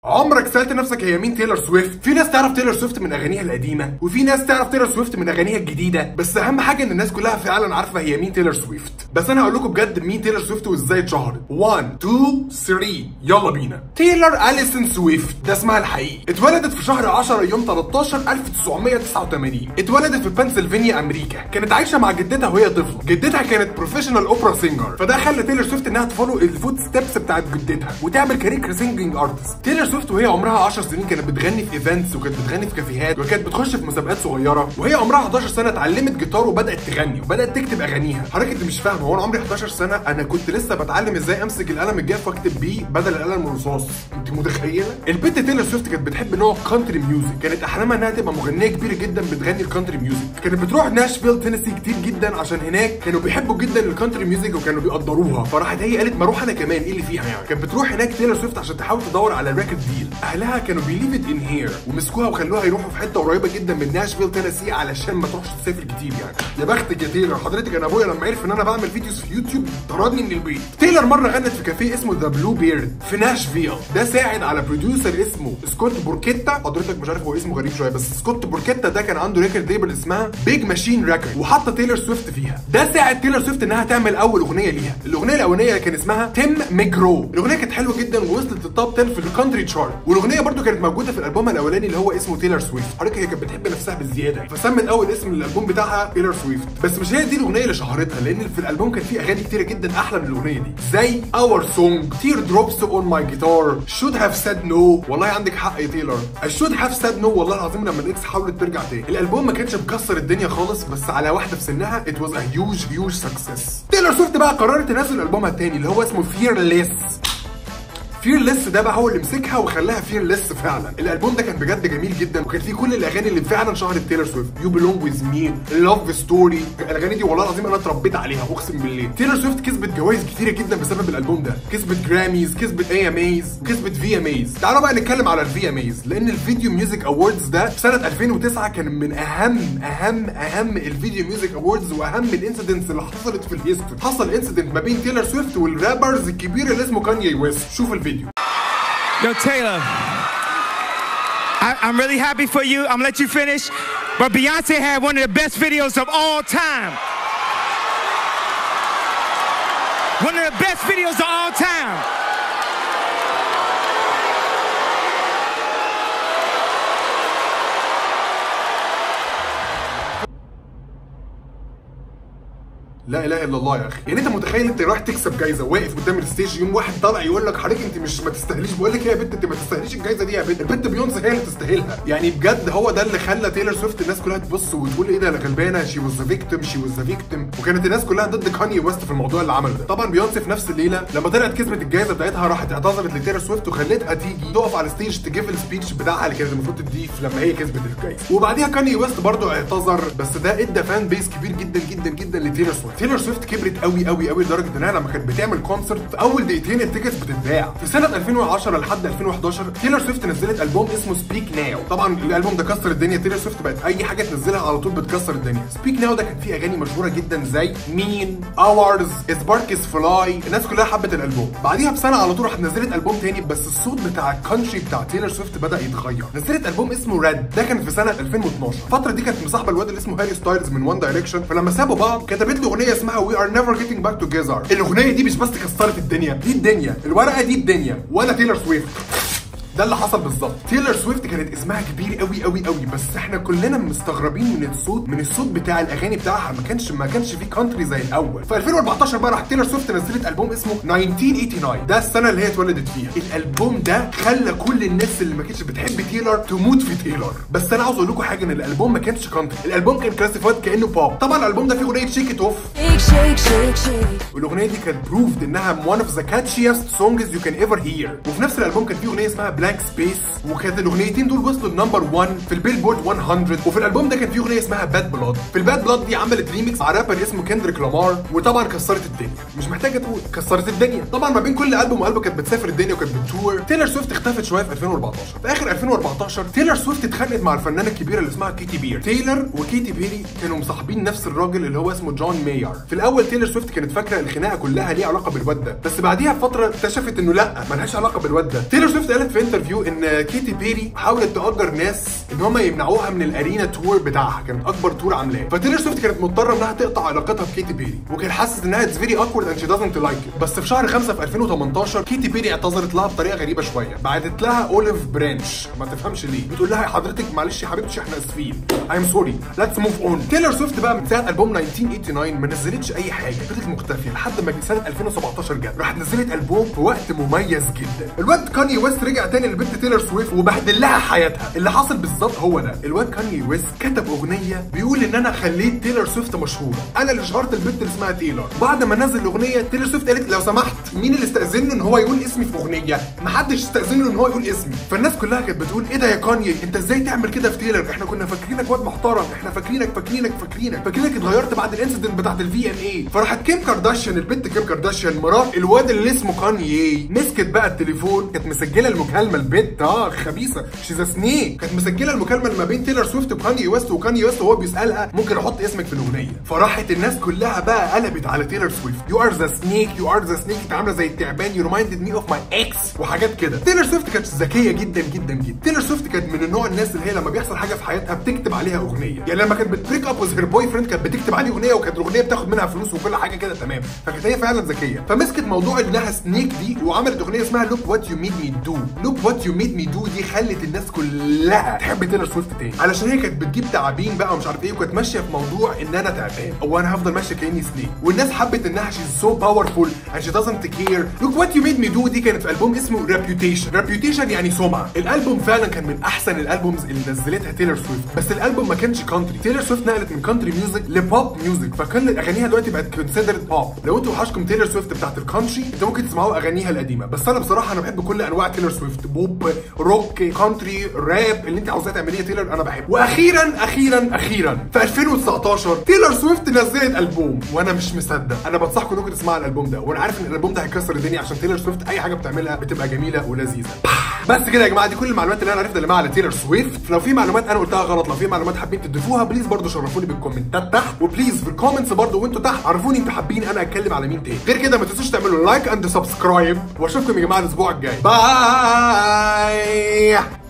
عمرك سالت نفسك هي مين تايلور سويفت في ناس تعرف تايلور سويفت من اغانيها القديمه وفي ناس تعرف تايلور سويفت من اغانيها الجديده بس اهم حاجه ان الناس كلها فعلا عارفه هي مين تايلور سويفت بس انا هقول لكم بجد مين تايلور سويفت وازاي اتشهرت 1 2 3 يلا بينا تايلور اليسون سويفت ده اسمها الحقيقي اتولدت في شهر 10 يوم 13 1989 اتولدت في بنسلفانيا امريكا كانت عايشه مع جدتها وهي طفله جدتها كانت بروفيشنال اوبرا سينجر فده خلى تايلور سويفت انها تفولو الفوت ستيبس بتاعت جدتها وتعمل كارير كسينجينج ارتست تايلور سويفت وهي عمرها 10 سنين كانت بتغني في ايفنتس وكانت بتغني في كافيهات وكانت بتخش في مسابقات صغيره وهي عمرها 11 سنه اتعلمت جيتار وبدات تغني وبدات تكتب اغانيها حضرتك انت مش فاهم هو انا عمري 11 سنه انا كنت لسه بتعلم ازاي امسك القلم الجاف واكتب بيه بدل القلم الرصاص انت متخيله البنت تايلور سويفت كانت بتحب نوع كانتري ميوزك كانت احلامها انها تبقى مغنيه كبيره جدا بتغني الكانتري ميوزك كانت بتروح ناشفيل تينيسي كتير جدا عشان هناك كانوا بيحبوا جدا الكانتري ميوزك وكانوا بيقدروها فراحت هي قالت ما اروح انا كمان ايه اللي فيها يعني كانت بتروح هناك تايلور سويفت عشان تحاول تدور على ريكورد ديل اهلها كانوا بيليف ات ان هير ومسكوها وخلوها يروحوا في حته قريبه جدا من ناشفيل تينيسي علشان ما تروحش تسافر كتير يعني يا بختك يا تايلور حضرتك انا ابويا لما عرف ان انا بعمل فيديوز في يوتيوب طردني من البيت تايلور مره غنت في كافيه اسمه ذا بلو بيرد في ناشفيل ده ساعد على بروديوسر اسمه سكوت بوركيتا حضرتك مش عارف هو اسمه غريب شويه بس سكوت بوركيتا ده كان عنده ريكورد ليبل اسمها بيج ماشين ريكورد وحط تايلور سويفت فيها ده ساعد تايلور سويفت انها تعمل اول اغنيه ليها الاغنيه الاولانيه كان اسمها تيم ميجرو الاغنيه كانت حلوه جدا ووصلت للتوب 10 في الكونتري تشارت والاغنيه برده كانت موجوده في الالبوم الاولاني اللي هو اسمه تايلور سويفت حضرتك هي كانت بتحب نفسها بالزياده يعني. فسمت اول اسم للالبوم بتاعها تايلور سويفت بس مش هي دي الاغنيه اللي شهرتها لان في الالبوم كان في اغاني كتيره جدا احلى من الاغنيه دي زي اور سونج تير دروبس اون ماي جيتار شود هاف ساد نو والله عندك حق يا تايلور شود هاف ساد نو والله العظيم لما الاكس حاولت ترجع تاني الالبوم ما كانش مكسر الدنيا خالص بس على واحده في سنها ات واز ا هيوج هيوج سكسس تايلور سويفت بقى قررت تنزل البومها التاني اللي هو اسمه فيرليس فيرليس ده بقى هو اللي مسكها وخلاها فيرليس فعلا الالبوم ده كان بجد جميل جدا وكان فيه كل الاغاني اللي فعلا شهرت تايلور سويفت يو بيلونج ويز مي لاف ستوري الاغاني دي والله العظيم انا اتربيت عليها اقسم بالله تايلور سويفت كسبت جوائز كتيره جدا بسبب الالبوم ده كسبت جراميز كسبت اي ام ايز كسبت في ام ايز تعالوا بقى نتكلم على الفي ام ايز لان الفيديو ميوزك اووردز ده في سنه 2009 كان من اهم اهم اهم الفيديو ميوزك اووردز واهم الانسيدنتس اللي حصلت في الهيستوري حصل انسيدنت ما بين تايلور سويفت والرابرز الكبير اللي اسمه كانيي ويست شوف الفيديو Yo, Taylor, I, I'm really happy for you. I'm gonna let you finish. But Beyonce had one of the best videos of all time. One of the best videos of all time. لا اله الا الله يا اخي يعني انت متخيل انت رايح تكسب جايزه واقف قدام الستيج يوم واحد طالع يقول لك حضرتك انت مش ما تستاهليش بقول لك ايه يا بنت انت ما تستاهليش الجايزه دي يا بنت البنت بيونسي هي اللي تستاهلها يعني بجد هو ده اللي خلى تايلور سويفت الناس كلها تبص وتقول ايه ده انا غلبانه شي واز ذا فيكتيم شي واز ذا فيكتيم وكانت الناس كلها ضد كاني ويست في الموضوع اللي عمله ده طبعا بيونسي في نفس الليله لما طلعت كسبت الجايزه بتاعتها راحت اعتذرت لتايلور سويفت وخلتها تيجي تقف على الستيج تجيب السبيتش بتاعها اللي كانت المفروض تديه لما هي كسبت الجايزه وبعديها كاني ويست برضه اعتذر بس ده ادى فان بيس كبير جدا جدا جدا لتايلور سويفت تايلور سويفت كبرت قوي قوي قوي لدرجه انها لما كانت بتعمل كونسرت في اول دقيقتين التيكتس بتتباع في سنه 2010 لحد 2011 تايلور سويفت نزلت البوم اسمه سبيك ناو طبعا الالبوم ده كسر الدنيا تايلور سويفت بقت اي حاجه تنزلها على طول بتكسر الدنيا سبيك ناو ده كان فيه اغاني مشهوره جدا زي مين اورز سباركس فلاي الناس كلها حبت الالبوم بعديها بسنه على طول راح نزلت البوم تاني بس الصوت بتاع الكونتري بتاع تايلور سويفت بدا يتغير نزلت البوم اسمه ريد ده كان في سنه 2012 الفتره دي كانت مصاحبه الواد اللي اسمه هاري ستايلز من وان دايركشن فلما سابوا بعض كتبت له اغنيه اسمها وي ار نيفر جيتنج باك توجذر الاغنيه دي مش بس كسرت الدنيا دي الدنيا الورقه دي الدنيا ولا تايلور سويفت ده اللي حصل بالظبط تايلور سويفت كانت اسمها كبير قوي قوي قوي بس احنا كلنا مستغربين من الصوت من الصوت بتاع الاغاني بتاعها ما كانش ما كانش فيه كانتري زي الاول في 2014 بقى راح تايلور سويفت نزلت البوم اسمه 1989 ده السنه اللي هي اتولدت فيها الالبوم ده خلى كل الناس اللي ما كانتش بتحب تايلور تموت في تايلور بس انا عاوز اقول لكم حاجه ان الالبوم ما كانش كانتري الالبوم كان كلاسيفايد كانه بوب طبعا الالبوم ده فيه اغنيه شيك ات اوف Shake, shake, shake, shake. والاغنيه دي كانت بروفد انها one of the catchiest songs you can ever hear وفي نفس الالبوم كان فيه اغنيه اسمها بلانك سبيس وكانت الاغنيتين دول وصلوا لنمبر 1 في البيلبورد 100 وفي الالبوم ده كان فيه اغنيه اسمها باد بلاد في الباد بلاد دي عملت ريميكس مع رابر اسمه كندريك لامار وطبعا كسرت الدنيا مش محتاجه تقول كسرت الدنيا طبعا ما بين كل البوم والبوم كانت بتسافر الدنيا وكانت بتور تايلور سويفت اختفت شويه في 2014 في اخر 2014 تايلور سويفت اتخانقت مع الفنانه الكبيره اللي اسمها كيتي بير تايلور وكيتي بيري كانوا مصاحبين نفس الراجل اللي هو اسمه جون ماير في الاول تايلور سويفت كانت فاكره الخناقه كلها ليها علاقه بالواد ده بس بعديها بفتره اكتشفت انه لا ملهاش علاقه بالواد ده تايلور سويفت قالت في انترفيو انترفيو ان كيتي بيري حاولت تاجر ناس ان هم يمنعوها من الارينا تور بتاعها كانت اكبر تور عاملاه فتيلر سويفت كانت مضطره انها تقطع علاقتها بكيتي بيري وكان حاسس انها اتس فيري اوكورد اند شي دازنت لايك بس في شهر 5 في 2018 كيتي بيري اعتذرت لها بطريقه غريبه شويه بعتت لها اوليف برانش ما تفهمش ليه بتقول لها يا حضرتك معلش يا حبيبتي احنا اسفين ايم سوري ليتس موف اون تيلر سويفت بقى من ساعه البوم 1989 ما نزلتش اي حاجه فضلت مختفيه لحد ما سنه 2017 جت راحت نزلت البوم في وقت مميز جدا الواد كاني ويست رجع تاني لبنت تيلر سويفت وبهدل لها حياتها اللي حاصل بالظبط هو ده الواد كاني ويست كتب اغنيه بيقول ان انا خليت تيلر سويفت مشهوره انا اللي شهرت البنت اللي اسمها تيلر بعد ما نزل الاغنيه تيلر سويفت قالت لو سمحت مين اللي استاذنه ان هو يقول اسمي في اغنيه محدش استاذنه ان هو يقول اسمي فالناس كلها كانت بتقول ايه ده يا كاني انت ازاي تعمل كده في تيلر احنا كنا فاكرينك واد محترم احنا فاكرينك فاكرينك فاكرينك فاكرينك اتغيرت بعد الانسيدنت بتاعت الفي ام اي فراحت كيم كارداشيان البنت كيم كارداشيان مرات الواد اللي اسمه كانيي مسكت بقى التليفون كانت مسجله المكالمه البنت اه خبيثه شيز سنيك كانت مسجله المكالمه ما بين تيلر سويفت وكاني ويست وكاني ويست وهو بيسالها ممكن احط اسمك في الاغنيه فراحت الناس كلها بقى قلبت على تيلر سويفت يو ار ذا سنيك يو ار ذا سنيك انت عامله زي التعبان يو ريمايندد مي اوف ماي اكس وحاجات كده تيلر سويفت كانت ذكيه جدا جدا جدا تيلر سويفت كانت من النوع الناس اللي هي لما بيحصل حاجه في حياتها بتكتب عليها اغنيه يعني لما كانت بتبريك اب وذ هير بوي فريند كانت بتكتب عليه اغنيه وكانت الاغنيه بتاخد منها فلوس وكل حاجه كده تمام فكانت هي فعلا ذكيه فمسكت موضوع انها سنيك دي وعملت اغنيه اسمها لوك وات يو ميد مي دو لوك وات يو ميد مي دو دي خلت الناس كلها تحب تيلر سويفت تاني علشان هي كانت بتجيب تعابين بقى ومش عارف ايه وكانت ماشيه في موضوع ان انا تعبان او انا هفضل ماشيه كاني سنيك والناس حبت انها شيز سو باورفول اند شي دازنت كير لوك وات يو ميد مي دو دي كانت في البوم اسمه ريبيوتيشن ريبيوتيشن يعني سمعه الالبوم فعلا كان من احسن الالبومز اللي نزلتها تيلر سويفت بس الالبوم ما كانش كانتري تيلر سويفت نقلت من كانتري ميوزك لبوب ميوزك فكان اغانيها دلوقتي بقت كونسيدرد بوب لو انتوا وحشكم تيلر سويفت بتاعت الكانتري انتوا ممكن تسمعوا اغانيها القديمه بس انا بصراحه انا بحب كل انواع تيلر سويفت بوب روك كانتري راب اللي انت عاوزاه تعمليه تيلر انا بحبه واخيرا اخيرا اخيرا في 2019 تيلر سويفت نزلت البوم وانا مش مصدق انا بنصحكم انكم تسمعوا الالبوم ده وانا عارف ان الالبوم ده هيكسر الدنيا عشان تيلر سويفت اي حاجه بتعملها بتبقى جميله ولذيذه بس كده يا جماعه دي كل المعلومات اللي انا عرفتها اللي على تيلر سويفت لو في معلومات انا قلتها غلط لو في معلومات حابين تضيفوها بليز برضو شرفوني بالكومنتات تحت وبليز في الكومنتس برضو وانتوا تحت عرفوني انتوا حابين انا اتكلم على مين تاني غير كده ما تنسوش تعملوا لايك اند سبسكرايب واشوفكم يا جماعه الاسبوع الجاي باي